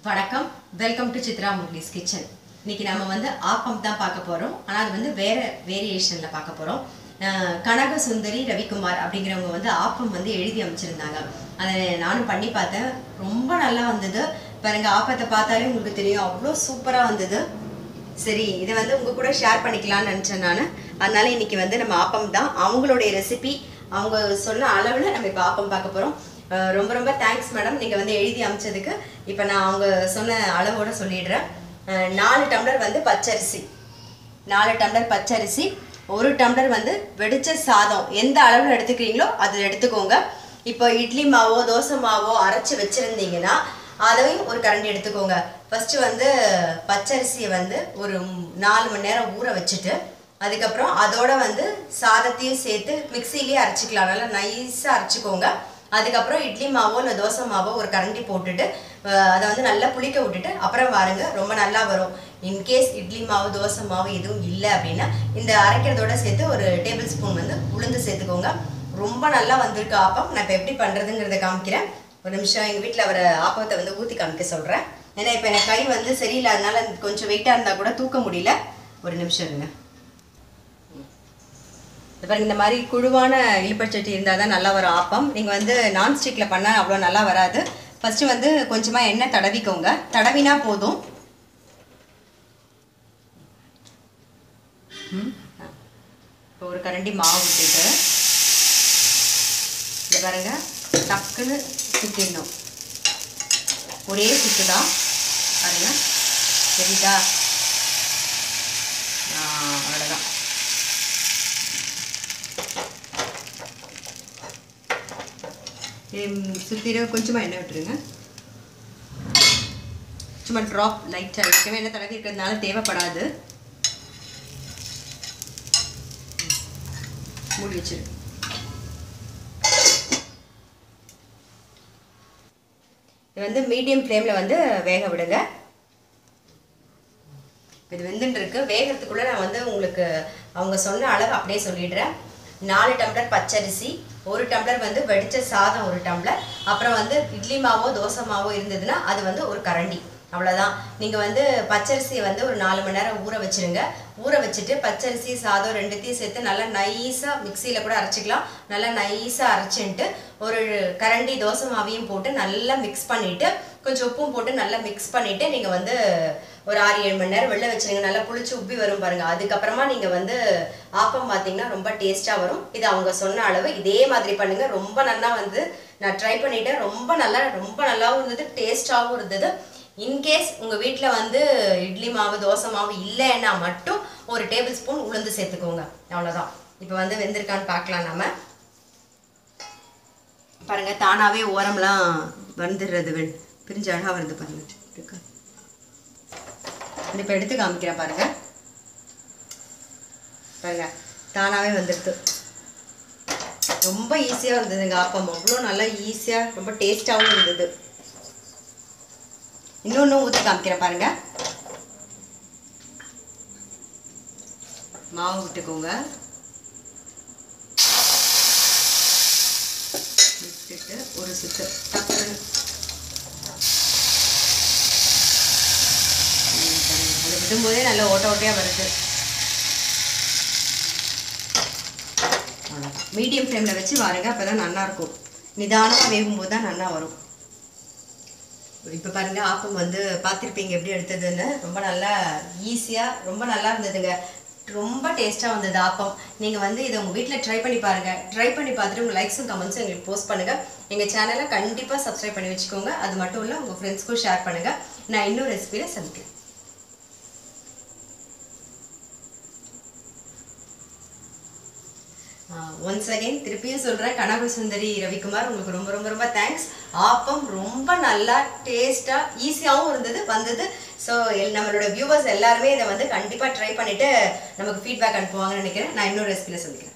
வணக்கம் welcome to Chitra Murali's kitchen இன்னைக்கு நம்ம வந்து ஆப்பம் தான் பார்க்க போகிறோம் ஆனால் அது வந்து வேற வேரியேஷனில் பார்க்க போகிறோம் கனக சுந்தரி ரவிக்குமார் அப்படிங்கிறவங்க வந்து ஆப்பம் வந்து எழுதி அமைச்சிருந்தாங்க அதை நானும் பண்ணி பார்த்தேன் ரொம்ப நல்லா வந்தது பாருங்க ஆப்பத்தை பார்த்தாலே உங்களுக்கு தெரியும் அவ்வளோ சூப்பராக வந்தது சரி இதை வந்து உங்க கூட ஷேர் பண்ணிக்கலாம்னு நினச்சேன் நான் அதனால இன்னைக்கு வந்து நம்ம ஆப்பம் தான் அவங்களுடைய ரெசிபி அவங்க சொன்ன அளவில் நம்ம இப்போ ஆப்பம் பார்க்க போகிறோம் ரொம்ப ரொம்ப தேங்க்ஸ் மேடம் நீங்கள் வந்து எழுதி அமைச்சதுக்கு இப்போ நான் அவங்க சொன்ன அளவோட சொல்லிடுறேன் அஹ், நாலு டம்ளர் வந்து பச்சரிசி நாலு டம்ளர் பச்சரிசி ஒரு டம்ளர் வந்து வெடிச்ச சாதம் எந்த அளவில் எடுத்துக்கிறீங்களோ அது எடுத்துக்கோங்க இப்போ இட்லி மாவோ தோசை மாவோ அரைச்சி வச்சுருந்தீங்கன்னா அதையும் ஒரு கரண்டி எடுத்துக்கோங்க ஃபர்ஸ்ட் வந்து பச்சரிசியை வந்து ஒரு நாலு மணி நேரம் ஊற வச்சுட்டு அதுக்கப்புறம் அதோட வந்து சாதத்தையும் சேர்த்து மிக்சிலேயே அரைச்சிக்கலாம் நல்லா நைஸாக அரைச்சிக்கோங்க அதுக்கப்புறம் இட்லி மாவோ இல்லை தோசை மாவோ ஒரு கரண்டி போட்டுட்டு அஹ், அதை வந்து நல்லா புளிக்க விட்டுட்டு அப்புறம் பாருங்க ரொம்ப நல்லா வரும் இன்கேஸ் இட்லி மாவு தோசை மாவு எதுவும் இல்லை அப்படின்னா இந்த அரைக்கிறதோட சேர்த்து ஒரு டேபிள் ஸ்பூன் வந்து உளுந்து சேர்த்துக்கோங்க ரொம்ப நல்லா வந்திருக்கு ஆப்பம் நான் இப்போ எப்படி பண்ணுறதுங்கிறத காமிக்கிறேன் ஒரு நிமிஷம் எங்கள் வீட்டில் அவரை ஆப்பத்தை வந்து ஊற்றி காமிக்க சொல்கிறேன் ஏன்னா இப்போ எனக்கு கை வந்து சரியில்லாதனால கொஞ்சம் வெயிட்டாக இருந்தால் கூட தூக்க முடியல ஒரு நிமிஷம் இருங்க இது பாருங்க இந்த மாதிரி குழுவான இழுப்பச்சட்டி இருந்தால் தான் நல்லா வரும் ஆப்பம் நீங்கள் வந்து நான்ஸ்டிக்கில் பண்ணால் அவ்வளோ நல்லா வராது ஃபஸ்ட்டு வந்து கொஞ்சமாக எண்ணெய் தடவிக்கோங்க தடவினா போதும் ம். இப்போ ஒரு கரண்டி மாவு விட்டுட்டு இது பாருங்க டக்குன்னு சுற்றிடணும் ஒரே சுத்து தான் பாருங்க சரிதா அவ்வளோதான் சுற்றிட கொஞ்சமாக எண்ணெய் விட்டுருங்க சும்மா ட்ராப் லைட்டாக வைக்கவே எண்ணெய் தடவி இருக்கிறதுனால தேவைப்படாது மூடி வச்சிரு இது வந்து மீடியம் ஃப்ளேமில் வந்து வேக விடுங்க இது வெந்துட்டு இருக்கு வேகிறதுக்குள்ள நான் வந்து உங்களுக்கு அவங்க சொன்ன அளவு அப்படியே சொல்லிடுறேன் நாலு டம்ளர் பச்சரிசி ஒரு டம்ளர் வந்து வெடிச்ச சாதம் ஒரு டம்ளர் அப்புறம் வந்து இட்லி மாவோ தோசை மாவோ இருந்ததுன்னா அது வந்து ஒரு கரண்டி அவ்வளோதான் நீங்கள் வந்து பச்சரிசியை வந்து ஒரு நாலு மணி நேரம் ஊற வச்சிருங்க ஊற வச்சுட்டு பச்சரிசி சாதம் ரெண்டுத்தையும் சேர்த்து நல்லா நைஸாக மிக்சியில் கூட அரைச்சிக்கலாம் நல்லா நைஸாக அரைச்சின்ட்டு ஒரு கரண்டி தோசை மாவையும் போட்டு நல்லா மிக்ஸ் பண்ணிவிட்டு கொஞ்சம் உப்பும் போட்டு நல்லா மிக்ஸ் பண்ணிவிட்டு நீங்கள் வந்து ஒரு ஆறு ஏழு மணி நேரம் வெளில வச்சிருங்க நல்லா புளிச்சு உப்பி வரும் பாருங்க அதுக்கப்புறமா நீங்கள் வந்து ஆப்பம் பார்த்தீங்கன்னா ரொம்ப டேஸ்ட்டாக வரும் இது அவங்க சொன்ன அளவு இதே மாதிரி பண்ணுங்க ரொம்ப நல்லா வந்து நான் ட்ரை பண்ணிட்டேன் ரொம்ப நல்லா ரொம்ப நல்லாவும் இருந்தது டேஸ்ட்டாகவும் இருந்தது இன்கேஸ் உங்கள் வீட்டில் வந்து இட்லி மாவு தோசை மாவு இல்லைன்னா மட்டும் ஒரு டேபிள் ஸ்பூன் உளுந்து சேர்த்துக்கோங்க அவ்வளோதான் இப்போ வந்து வெந்திருக்கான்னு பார்க்கலாம் நம்ம பாருங்க தானாகவே ஓரம்லாம் வந்துடுறது வெண் பிரிஞ்சு அழகாக வருது பாருங்க இருக்கு இப்போ எடுத்து காமிக்கிறேன் பாருங்க பாருங்க தானாகவே வந்துடுது ரொம்ப ஈஸியாக இருந்ததுங்க ஆப்பம் அவ்வளோ நல்லா ஈஸியாக ரொம்ப டேஸ்ட்டாகவும் இருந்தது இன்னொன்று ஊற்றி காமிக்கிறேன் பாருங்க மாவு விட்டுக்கோங்க விட்டுட்டு ஒரு சுத்து டக்குன்னு ம், பாருங்க. அது விடும்போதே நல்லா ஓட்ட ஓட்டையாக வருது மீடியம் ஃப்ளேமில் வச்சு வாருங்க அப்போ தான் நல்லாயிருக்கும் நிதானமாக வேகும்போது தான் நல்லா வரும் இப்போ பாருங்க ஆப்பம் வந்து பார்த்துருப்பீங்க எப்படி எடுத்ததுன்னு ரொம்ப நல்லா ஈஸியாக ரொம்ப நல்லா இருந்ததுங்க ரொம்ப டேஸ்ட்டாக வந்தது ஆப்பம் நீங்கள் வந்து இதை உங்கள் வீட்டில் ட்ரை பண்ணி பாருங்கள் ட்ரை பண்ணி பார்த்துட்டு உங்கள் லைக்ஸும் கமெண்ட்ஸும் எங்களுக்கு போஸ்ட் பண்ணுங்கள் எங்கள் சேனலை கண்டிப்பாக சப்ஸ்கிரைப் பண்ணி வச்சுக்கோங்க அது மட்டும் இல்லை உங்கள் ஃப்ரெண்ட்ஸ்க்கும் ஷேர் பண்ணுங்கள் நான் இன்னும் ரெசிபியில் சந்திக்கிறேன் ஒன்ஸ் அகைன் திருப்பியும் சொல்கிறேன் கனகு சுந்தரி ரவிக்குமார் உங்களுக்கு ரொம்ப ரொம்ப ரொம்ப தேங்க்ஸ் ஆப்பம் ரொம்ப நல்லா டேஸ்ட்டாக ஈஸியாகவும் இருந்தது வந்தது ஸோ நம்மளோட வியூவர்ஸ் எல்லாருமே இதை வந்து கண்டிப்பாக ட்ரை பண்ணிவிட்டு நமக்கு ஃபீட்பேக் அனுப்புவாங்கன்னு நினைக்கிறேன் நான் இன்னொரு ரெசிபியில் சந்திக்கிறேன்